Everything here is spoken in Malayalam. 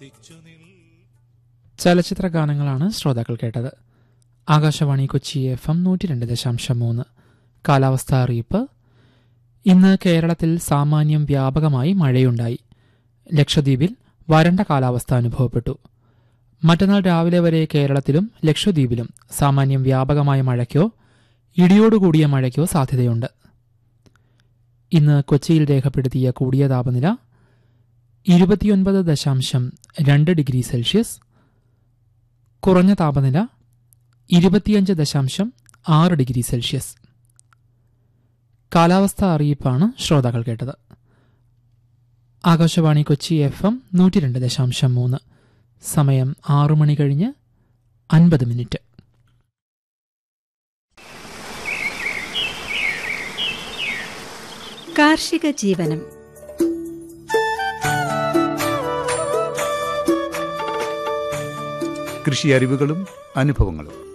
ചലച്ചിത്ര ഗാനങ്ങളാണ് ശ്രോതാക്കൾ കേട്ടത് ആകാശവാണി കൊച്ചി എഫ് എം നൂറ്റി രണ്ട് ദശാംശം മൂന്ന് കാലാവസ്ഥ അറിയിപ്പ് ഇന്ന് കേരളത്തിൽ സാമാന്യം വ്യാപകമായി മഴയുണ്ടായി ലക്ഷദ്വീപിൽ വരണ്ട കാലാവസ്ഥ അനുഭവപ്പെട്ടു മറ്റന്നാൾ രാവിലെ വരെ കേരളത്തിലും ലക്ഷദ്വീപിലും സാമാന്യം വ്യാപകമായ മഴയ്ക്കോ ഇടിയോടുകൂടിയ മഴയ്ക്കോ സാധ്യതയുണ്ട് ഇന്ന് കൊച്ചിയിൽ രേഖപ്പെടുത്തിയ കൂടിയ താപനില ഇരുപത്തിയൊൻപത് ദശാംശം രണ്ട് ഡിഗ്രി സെൽഷ്യസ് കുറഞ്ഞ താപനില ഇരുപത്തിയഞ്ച് ദശാംശം ആറ് ഡിഗ്രി സെൽഷ്യസ് കാലാവസ്ഥാ അറിയിപ്പാണ് ശ്രോതാക്കൾ കേട്ടത് ആകാശവാണി കൊച്ചി എഫ് എം നൂറ്റി രണ്ട് ദശാംശം മൂന്ന് സമയം ആറു മണി കഴിഞ്ഞ് അൻപത് മിനിറ്റ് കാർഷിക ജീവനം കൃഷി അറിവുകളും അനുഭവങ്ങളും